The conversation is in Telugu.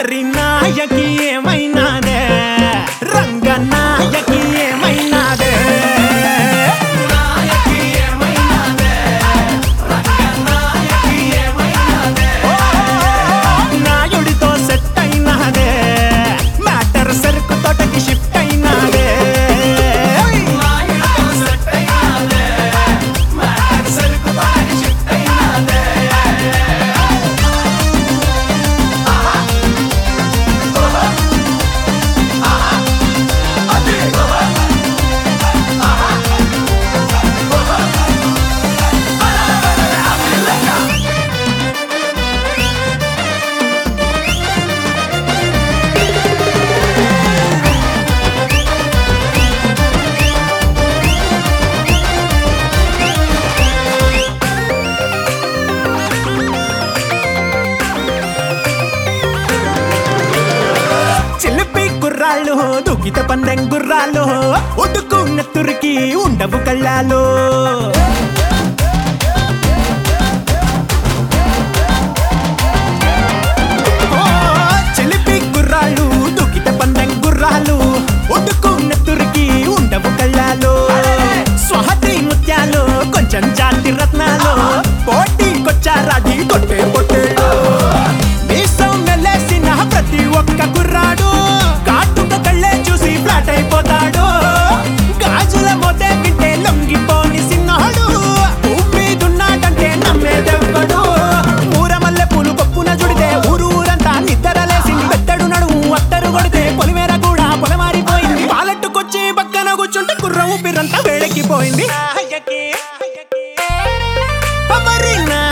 మరి నాయకి ఏమైనాదే రంగ నాయకి ఏమైనాదే నాయకి ఏమైనాదే రంగ నాయకి ఏమైనాదే నాయుడితో సెట్ అయినాదే మ్యాటర్ సరుకు తోటకి షిఫ్ట్ అయినాదే నాయుడితో సెట్ అయినాదే మ్యాటర్ సరుకు తోటకి షిఫ్ట్ అయినాదే చిలిపి గుర్రాళ్ళు దుఃఖిత పందెం గుర్రాలు ఉడుకున్న తురికి ఉండవు కళ్ళాలు ఓ, చిలిపి గుర్రాళ్ళు దుఃఖిత పందెం గుర్రాలు ఉడుకున్న తురికి ఉండవు కళ్ళాలు స్వహతి ముత్యాలు కొంచెం జాతి రత్నాలు పోటీకొచ్చారాడి కొట్టే పొట్టేళ్ళు మీసం మెల్లేసిన ప్రతి ఒక్క కుర్రాడు కాటుక కళ్ళే చూసి ఫ్లాట్ అయిపోతాడు గాజుల మోతే వింటే లొంగిపోని సిన్నాడు మీదున్నాడంటే నమ్మేదెవ్వడు ఊరమల్లె పూలు కొప్పున జుడితే ఊరూరంతా నిద్రలేసింది పెద్దడు నడుము అత్తరు కొడితే పొలిమేర కూడా పొలమారిపోయింది పాలెట్టుకొచ్చి పక్కన కూర్చుంటే కుర్ర ఊపిరంతా వేడెక్కిపోయింది మరి నా